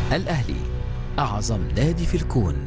الأهلي أعظم نادي في الكون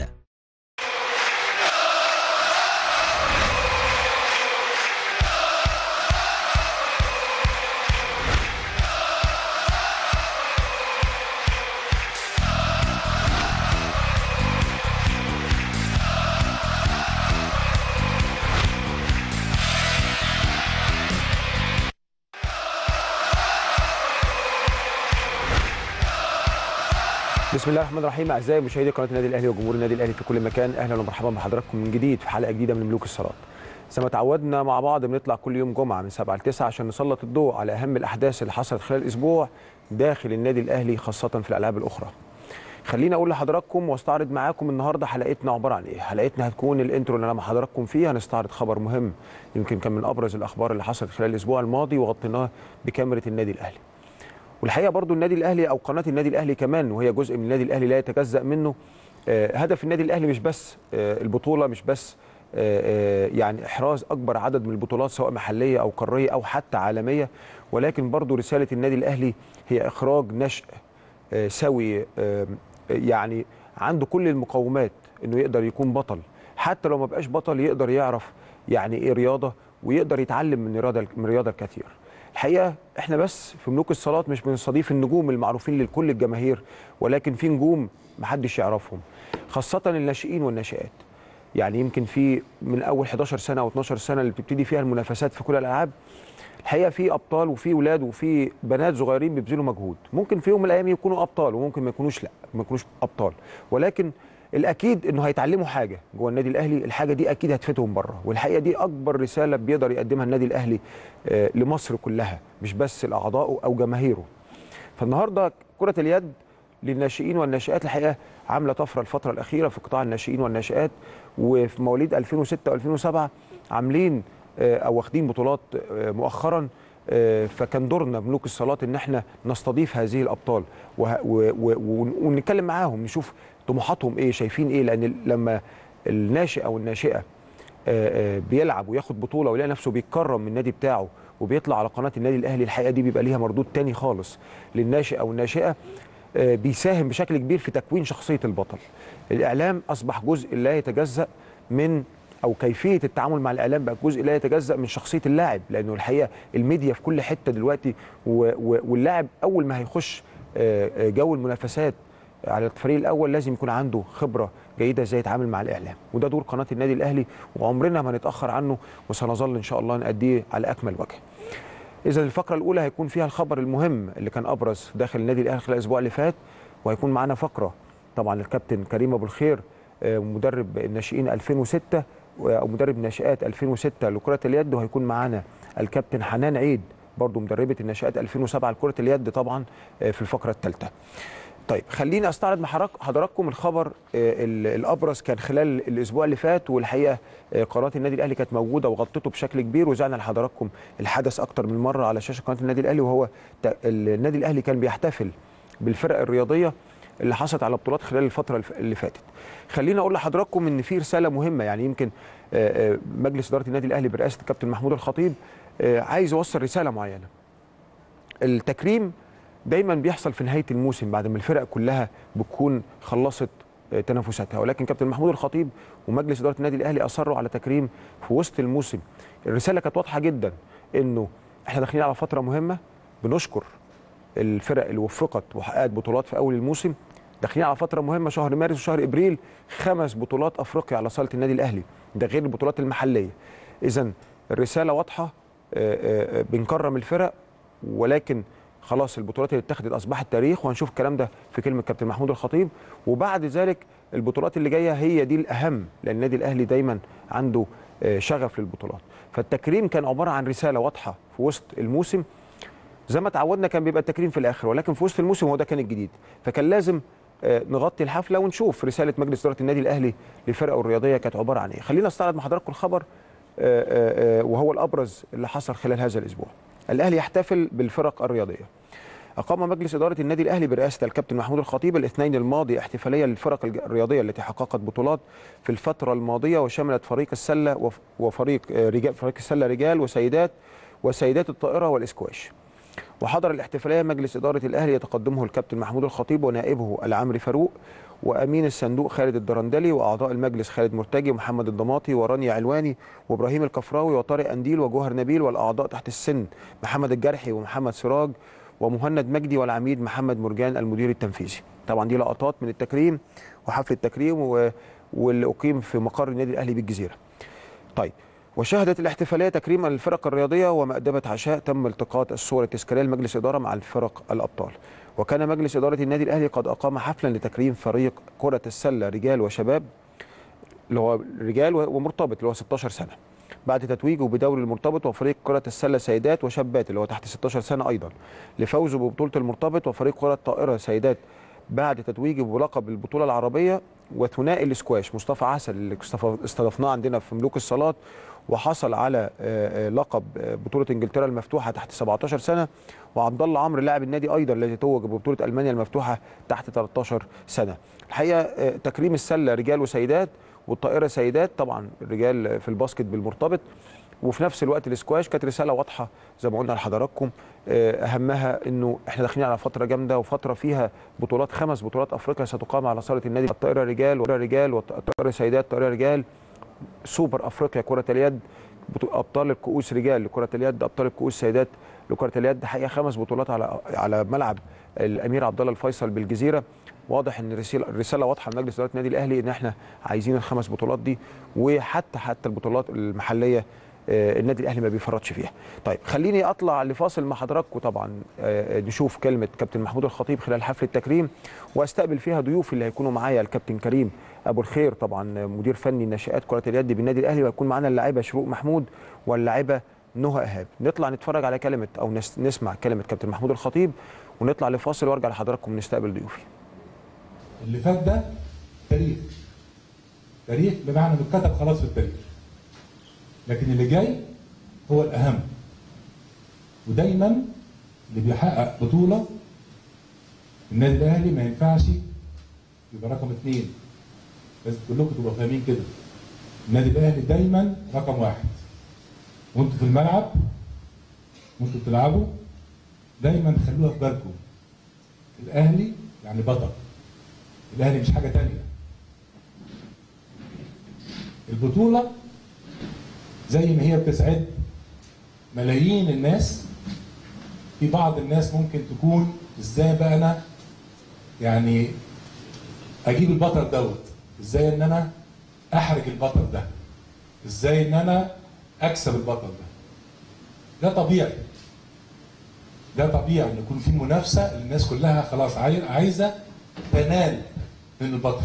بسم الله الرحمن الرحيم اعزائي مشاهدي قناه النادي الاهلي وجمهور النادي الاهلي في كل مكان اهلا ومرحبا بحضراتكم من جديد في حلقه جديده من ملوك الصالات زي ما تعودنا مع بعض بنطلع كل يوم جمعه من 7 ل 9 عشان نسلط الضوء على اهم الاحداث اللي حصلت خلال الاسبوع داخل النادي الاهلي خاصه في الالعاب الاخرى خليني اقول لحضراتكم واستعرض معاكم النهارده حلقتنا عباره عن ايه حلقتنا هتكون الانترو اللي انا مع حضراتكم فيه هنستعرض خبر مهم يمكن كان من ابرز الاخبار اللي حصلت خلال الاسبوع الماضي وغطيناه بكاميرا النادي الاهلي والحقيقه برضو النادي الاهلي او قناه النادي الاهلي كمان وهي جزء من النادي الاهلي لا يتجزا منه آه، هدف النادي الاهلي مش بس آه، البطوله مش بس آه، آه، يعني احراز اكبر عدد من البطولات سواء محليه او قاريه او حتى عالميه ولكن برضو رساله النادي الاهلي هي اخراج نشء آه، سوي آه، يعني عنده كل المقومات انه يقدر يكون بطل حتى لو ما بقاش بطل يقدر يعرف يعني ايه رياضه ويقدر يتعلم من الرياضه من الرياضه الكثير الحقيقه احنا بس في ملوك الصالات مش بنستضيف النجوم المعروفين لكل الجماهير ولكن في نجوم محدش يعرفهم خاصه الناشئين والناشئات يعني يمكن في من اول 11 سنه او 12 سنه اللي بتبتدي فيها المنافسات في كل الالعاب الحقيقه في ابطال وفي ولاد وفي بنات صغيرين بيبذلوا مجهود ممكن في يوم من الايام يكونوا ابطال وممكن ما يكونوش لا ما يكونوش ابطال ولكن الاكيد انه هيتعلموا حاجه جوه النادي الاهلي الحاجه دي اكيد هتفيدهم بره والحقيقه دي اكبر رساله بيقدر يقدمها النادي الاهلي آه، لمصر كلها مش بس لاعضائه او جماهيره فالنهارده كره اليد للناشئين والناشئات الحقيقه عامله طفره الفتره الاخيره في قطاع الناشئين والناشئات وفي مواليد 2006 و2007 عاملين آه، او واخدين بطولات آه، مؤخرا آه، فكان دورنا ملوك الصالات ان احنا نستضيف هذه الابطال وه- و- و- ون- ونتكلم معاهم نشوف طموحاتهم ايه شايفين ايه لان لما الناشئ او الناشئه آه، آه، بيلعب وياخد بطوله ويلاقي نفسه بيتكرم من النادي بتاعه وبيطلع على قناه النادي الاهلي الحقيقه دي بيبقى ليها مردود تاني خالص للناشئ او الناشئه آه، بيساهم بشكل كبير في تكوين شخصيه البطل. الاعلام اصبح جزء لا يتجزا من او كيفيه التعامل مع الاعلام بقى جزء لا يتجزا من شخصيه اللاعب لانه الحقيقه الميديا في كل حته دلوقتي و- و- واللاعب اول ما هيخش آه، آه، جو المنافسات على الفريق الاول لازم يكون عنده خبره جيده ازاي يتعامل مع الاعلام وده دور قناه النادي الاهلي وعمرنا ما هنتاخر عنه وسنظل ان شاء الله نأديه على اكمل وجه. اذا الفقره الاولى هيكون فيها الخبر المهم اللي كان ابرز داخل النادي الاهلي خلال الاسبوع اللي فات وهيكون معانا فقره طبعا الكابتن كريم ابو الخير آه، مدرب الناشئين 2006 و- او مدرب ناشئات 2006 لكره اليد وهيكون معانا الكابتن حنان عيد برضو مدربه الناشئات 2007 لكره اليد طبعا آه، في الفقره الثالثه. طيب خليني استعرض مع حضرتك- حضراتكم الخبر آه، ال- الابرز كان خلال الاسبوع اللي فات والحقيقه آه، قناه النادي الاهلي كانت موجوده وغطته بشكل كبير وزعنا لحضراتكم الحدث اكتر من مره على شاشه قناه النادي الاهلي وهو ت- النادي الاهلي كان بيحتفل بالفرق الرياضيه اللي حصلت على بطولات خلال الفتره الف- اللي فاتت. خليني اقول لحضراتكم ان في رساله مهمه يعني يمكن آه، آه، مجلس اداره النادي الاهلي برئاسه الكابتن محمود الخطيب آه، عايز يوصل رساله معينه. التكريم دايما بيحصل في نهايه الموسم بعد ما الفرق كلها بتكون خلصت آه، تنافساتها ولكن كابتن محمود الخطيب ومجلس اداره النادي الاهلي اصروا على تكريم في وسط الموسم الرساله كانت واضحه جدا انه احنا داخلين على فتره مهمه بنشكر الفرق اللي وفقت وحققت بطولات في اول الموسم داخلين على فتره مهمه شهر مارس وشهر ابريل خمس بطولات افريقيا على صاله النادي الاهلي ده غير البطولات المحليه اذا الرساله واضحه آه، آه، آه، بنكرم الفرق ولكن خلاص البطولات اللي اتخذت اصبحت تاريخ وهنشوف الكلام ده في كلمه كابتن محمود الخطيب وبعد ذلك البطولات اللي جايه هي دي الاهم لان النادي الاهلي دايما عنده آه، شغف للبطولات فالتكريم كان عباره عن رساله واضحه في وسط الموسم زي ما تعودنا كان بيبقى التكريم في الاخر ولكن في وسط الموسم هو ده كان الجديد فكان لازم آه، نغطي الحفله ونشوف رساله مجلس اداره النادي الاهلي لفرقه الرياضيه كانت عباره عن ايه خلينا نستعرض مع حضراتكم الخبر آه، آه، آه، وهو الابرز اللي حصل خلال هذا الاسبوع الاهلي يحتفل بالفرق الرياضيه أقام مجلس إدارة النادي الأهلي برئاسة الكابتن محمود الخطيب الاثنين الماضي احتفالية للفرق الج- الرياضية التي حققت بطولات في الفترة الماضية وشملت فريق السلة وف- وفريق آه، رجال فريق السلة رجال وسيدات وسيدات الطائرة والإسكواش. وحضر الاحتفاليه مجلس اداره الاهلي يتقدمه الكابتن محمود الخطيب ونائبه العمري فاروق وامين الصندوق خالد الدرندلي واعضاء المجلس خالد مرتجي ومحمد الضماطي ورانيا علواني وابراهيم الكفراوي وطارق انديل وجوهر نبيل والاعضاء تحت السن محمد الجرحي ومحمد سراج ومهند مجدي والعميد محمد مرجان المدير التنفيذي طبعا دي لقطات من التكريم وحفل التكريم و... واللي اقيم في مقر النادي الاهلي بالجزيره طيب وشهدت الاحتفاليه تكريما للفرق الرياضيه ومأدبه عشاء تم التقاط الصور التذكاريه لمجلس اداره مع الفرق الابطال وكان مجلس اداره النادي الاهلي قد اقام حفلا لتكريم فريق كره السله رجال وشباب اللي هو رجال ومرتبط اللي هو 16 سنه بعد تتويجه بدوري المرتبط وفريق كرة السلة سيدات وشابات اللي هو تحت 16 سنة أيضا لفوزه ببطولة المرتبط وفريق كرة طائرة سيدات بعد تتويجه بلقب البطولة العربية وثنائي الاسكواش مصطفى عسل اللي استضفناه عندنا في ملوك الصالات وحصل على لقب بطولة انجلترا المفتوحة تحت 17 سنة وعبد الله عمرو لاعب النادي ايضا الذي توج ببطولة المانيا المفتوحة تحت 13 سنة. الحقيقة تكريم السلة رجال وسيدات والطائرة سيدات طبعا الرجال في الباسكت بالمرتبط وفي نفس الوقت الاسكواش كانت رساله واضحه زي ما قلنا لحضراتكم اهمها انه احنا داخلين على فتره جامده وفتره فيها بطولات خمس بطولات افريقيا ستقام على صاله النادي الطائره رجال والطائره رجال والطائره سيدات الطائره رجال سوبر افريقيا كره اليد ابطال الكؤوس رجال لكره اليد ابطال الكؤوس سيدات لكره اليد حقيقه خمس بطولات على على ملعب الامير عبد الله الفيصل بالجزيره واضح ان الرساله الرساله واضحه من مجلس اداره النادي الاهلي ان احنا عايزين الخمس بطولات دي وحتى حتى البطولات المحليه النادي الاهلي ما بيفرطش فيها. طيب خليني اطلع لفاصل مع حضراتكم طبعا نشوف كلمه كابتن محمود الخطيب خلال حفل التكريم واستقبل فيها ضيوفي اللي هيكونوا معايا الكابتن كريم ابو الخير طبعا مدير فني ناشئات كره اليد بالنادي الاهلي وهيكون معانا اللاعبه شروق محمود واللاعبه نهى ايهاب. نطلع نتفرج على كلمه او نسمع كلمه كابتن محمود الخطيب ونطلع لفاصل وارجع لحضراتكم نستقبل ضيوفي. اللي فات ده تاريخ تاريخ بمعنى انه اتكتب خلاص في التاريخ لكن اللي جاي هو الاهم ودايما اللي بيحقق بطوله النادي الاهلي ما ينفعش يبقى رقم اثنين لازم كلكم تبقوا فاهمين كده النادي الاهلي دايما رقم واحد وانتوا في الملعب وانتوا بتلعبوا دايما خلوها في بالكم الاهلي يعني بطل الاهلي مش حاجه تانية البطوله زي ما هي بتسعد ملايين الناس في بعض الناس ممكن تكون ازاي بقى انا يعني اجيب البطل دوت ازاي ان انا احرج البطل ده ازاي ان انا اكسب البطل ده ده طبيعي ده طبيعي ان يكون في منافسه الناس كلها خلاص عايزه تنال من البطل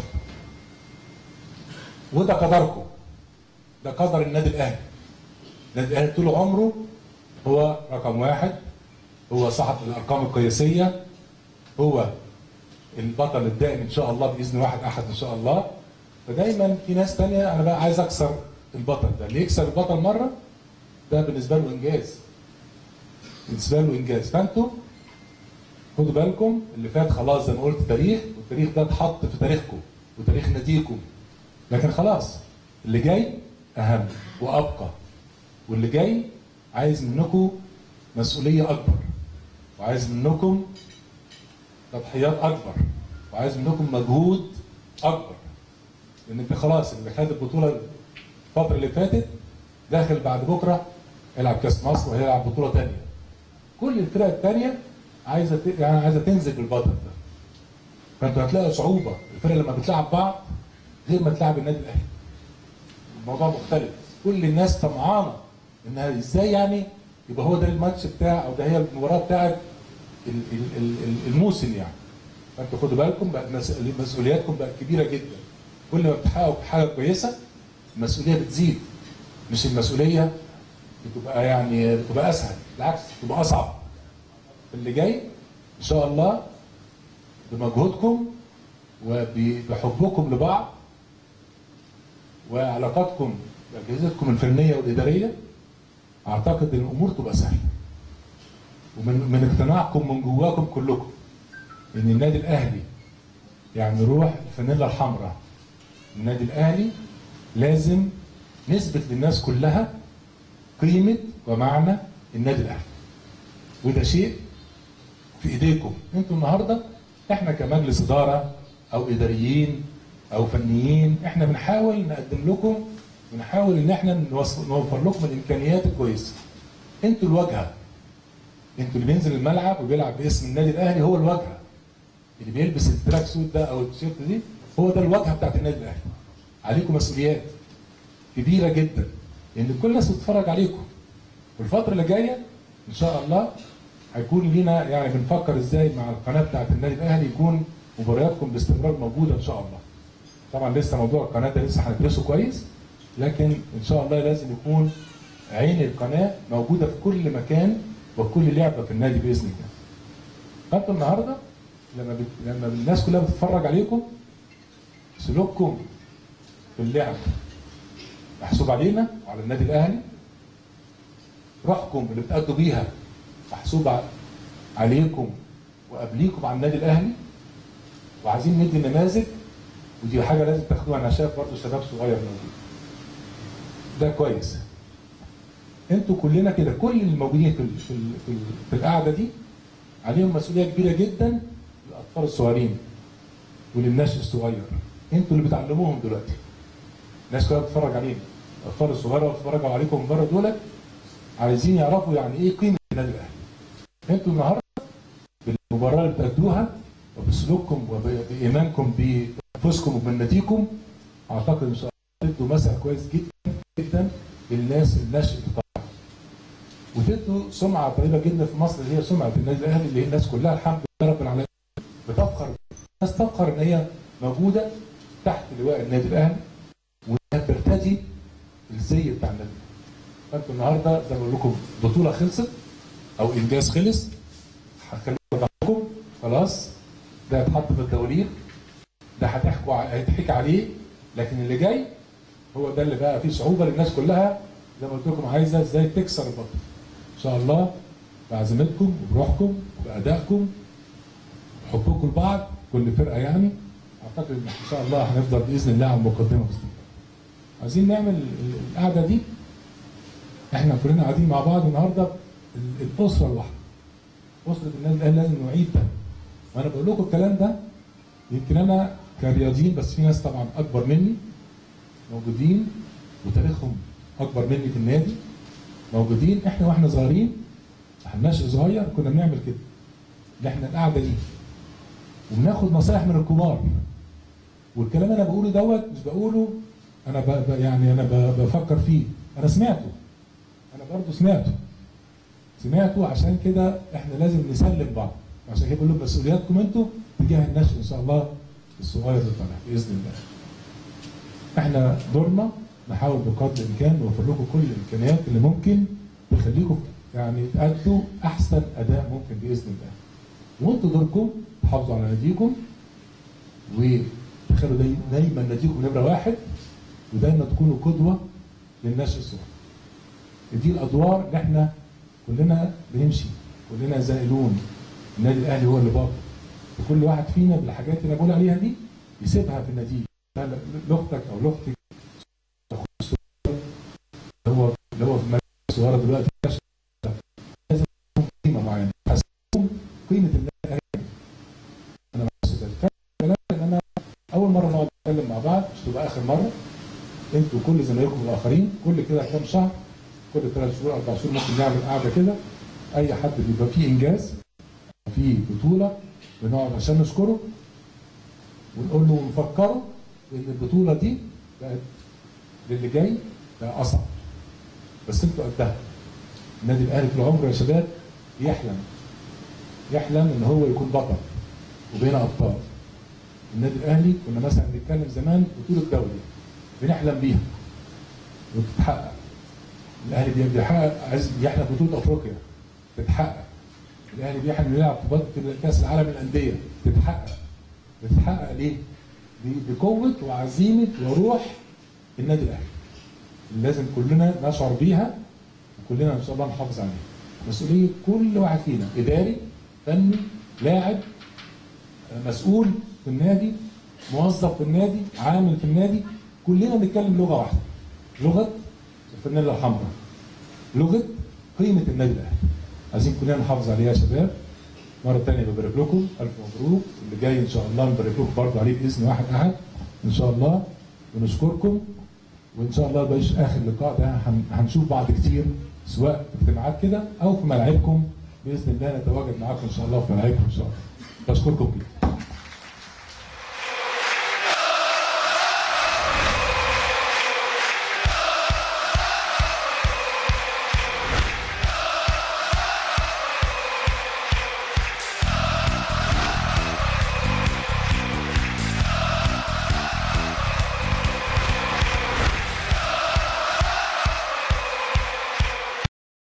وده قدركم ده قدر النادي الاهلي النادي الاهلي طول عمره هو رقم واحد هو صاحب الارقام القياسيه هو البطل الدائم ان شاء الله باذن واحد احد ان شاء الله فدايما في ناس تانية انا بقى عايز اكسر البطل ده اللي يكسر البطل مره ده بالنسبه له انجاز بالنسبه له انجاز فانتوا خدوا بالكم اللي فات خلاص زي ما قلت تاريخ والتاريخ ده اتحط في تاريخكم وتاريخ ناديكم لكن خلاص اللي جاي اهم وابقى واللي جاي عايز منكم مسؤوليه اكبر وعايز منكم تضحيات اكبر وعايز منكم مجهود اكبر لان انت خلاص اللي خد البطوله الفتره اللي فاتت داخل بعد بكره يلعب كاس مصر وهيلعب بطوله ثانيه كل الفرق الثانيه عايزه يعني عايزه تنزل بالبطل ده فانتوا هتلاقوا صعوبه الفرق لما بتلعب بعض غير ما تلعب النادي الاهلي الموضوع مختلف كل الناس طمعانه انها ازاي يعني يبقى هو ده الماتش بتاع او ده هي المباراه بتاعت الموسم يعني فانتوا خدوا بالكم بقى مسؤولياتكم بقت كبيره جدا كل ما بتحققوا حاجه كويسه المسؤوليه بتزيد مش المسؤوليه بتبقى يعني بتبقى اسهل بالعكس بتبقى اصعب اللي جاي ان شاء الله بمجهودكم وبحبكم لبعض وعلاقاتكم باجهزتكم الفنيه والاداريه اعتقد ان الامور تبقى سهله ومن من اقتناعكم من جواكم كلكم ان النادي الاهلي يعني روح الفانيلا الحمراء النادي الاهلي لازم نثبت للناس كلها قيمه ومعنى النادي الاهلي وده شيء في ايديكم انتوا النهارده احنا كمجلس اداره او اداريين او فنيين احنا بنحاول نقدم لكم بنحاول ان احنا نوص- نوفر لكم الامكانيات الكويسه انتوا الواجهه انتوا اللي بينزل الملعب وبيلعب باسم النادي الاهلي هو الواجهه اللي بيلبس التراك سوت ده او التيشيرت دي هو ده الواجهه بتاعت النادي الاهلي عليكم مسؤوليات كبيره جدا لان كل الناس بتتفرج عليكم والفتره اللي جايه ان شاء الله هيكون لينا يعني بنفكر ازاي مع القناه بتاعت النادي الاهلي يكون مبارياتكم باستمرار موجوده ان شاء الله طبعا لسه موضوع القناه ده لسه هندرسه كويس لكن ان شاء الله لازم يكون عين القناه موجوده في كل مكان وكل لعبه في النادي باذن الله فانتوا النهارده لما بت... لما الناس كلها بتتفرج عليكم سلوككم في اللعب محسوب علينا وعلى النادي الاهلي روحكم اللي بتأدوا بيها محسوب ع- عليكم وقبليكم على النادي الاهلي وعايزين ندي نماذج ودي حاجه لازم تاخدوها انا شايف برضه شباب صغير موجود ده كويس انتوا كلنا كده كل الموجودين في ال- في ال- في, ال- في القعده دي عليهم مسؤوليه كبيره جدا للاطفال الصغيرين وللناشئ الصغير انتوا اللي بتعلموهم دلوقتي الناس كلها بتتفرج علينا الاطفال الصغيره اللي بيتفرجوا عليكم من بره دول عايزين يعرفوا يعني ايه قيمه النادي الاهلي انتوا النهارده بالمباراه اللي بتأدوها وبسلوككم وبايمانكم بانفسكم وبناديكم اعتقد ان شاء الله تدوا مثل كويس جدا جدا للناس الناشئ بتاعها وتدوا سمعه طيبه جدا في مصر اللي هي سمعه النادي الاهلي اللي هي الناس كلها الحمد لله رب العالمين بتفخر الناس تفخر ان هي موجوده تحت لواء النادي الاهلي وانها بترتدي الزي بتاع النادي فانتوا النهارده زي ما بقول لكم بطوله خلصت او انجاز خلص هخليكم ضغطكم خلاص ده هيتحط في التواريخ ده هتحكوا ع- هيتحكي عليه لكن اللي جاي هو ده اللي بقى فيه صعوبه للناس كلها زي ما قلت لكم عايزه ازاي تكسر البطل ان شاء الله بعزيمتكم وبروحكم وبادائكم وحبكم لبعض كل فرقه يعني اعتقد ان ان شاء الله هنفضل باذن الله على المقدمه باذن الله عايزين نعمل ال- القعده دي احنا كلنا قاعدين مع بعض النهارده ال- الاسره الواحده اسره النادي الاهلي لازم نعيد ده وانا بقول لكم الكلام ده يمكن انا كرياضيين بس في ناس طبعا اكبر مني موجودين وتاريخهم اكبر مني في النادي موجودين احنا واحنا صغيرين ناشئ صغير كنا بنعمل كده ان احنا القعده دي وبناخد نصايح من الكبار والكلام انا بقوله دوت مش بقوله انا ب... ب... يعني انا ب... بفكر فيه انا سمعته انا برضو سمعته سمعته عشان كده احنا لازم نسلم بعض عشان كده بقول لهم مسؤولياتكم انتوا تجاه النشء ان شاء الله الصغير اللي طالع باذن الله احنا دورنا نحاول بقدر الامكان نوفر لكم كل الامكانيات اللي ممكن تخليكم يعني تأدوا احسن اداء ممكن باذن الله وانتوا دوركم تحافظوا على ناديكم وتخلوا دايما دايما ناديكم نمره واحد ودايما تكونوا قدوه للناس الصغير دي الادوار اللي احنا كلنا بنمشي كلنا زائلون النادي الاهلي هو اللي بابا وكل واحد فينا بالحاجات اللي انا بقول عليها دي يسيبها في النتيجه لا- لا- لاختك او لاختك أخوك الصغير اللي هو اللي هو في المركز الصغيره دلوقتي لازم يكون قيمه معينه حسبهم قيمه النادي الاهلي انا بحس ده الكلام ان انا اول مره نقعد نتكلم مع بعض مش تبقى اخر مره انتوا وكل زمايلكم الاخرين كل كده كام شهر كل ثلاث شهور اربع شهور ممكن نعمل قعده كده اي حد بيبقى فيه انجاز فيه بطوله بنقعد عشان نشكره ونقول له ونفكره ان البطوله دي بقت للي جاي بقى اصعب بس انتوا قدها النادي الاهلي طول عمره يا شباب يحلم يحلم ان هو يكون بطل وبين ابطال النادي الاهلي كنا مثلا بنتكلم زمان بطوله دوري بنحلم بيها وبتتحقق الاهلي بي- بيحقق عايز يحلم بطوله افريقيا بتتحقق الاهلي بيحلم يلعب في بطوله كاس العالم للانديه بتتحقق بتتحقق ليه؟ ب- بقوه وعزيمه وروح النادي الاهلي اللي لازم كلنا نشعر بيها وكلنا ان شاء الله نحافظ عليها مسؤوليه كل واحد فينا اداري فني لاعب آه، مسؤول في النادي موظف في النادي عامل في النادي كلنا بنتكلم لغه واحده لغه الفانيلا الحمراء لغه قيمه النادي الاهلي عايزين كلنا نحافظ عليها يا شباب مره ثانيه ببارك لكم الف مبروك اللي جاي ان شاء الله نبارك لكم برضه عليه باذن واحد احد ان شاء الله ونشكركم وان شاء الله ده مش اخر لقاء ده هن- هنشوف بعض كتير سواء في اجتماعات كده او في ملاعبكم باذن الله نتواجد معاكم ان شاء الله في ملاعبكم ان شاء الله بشكركم جدا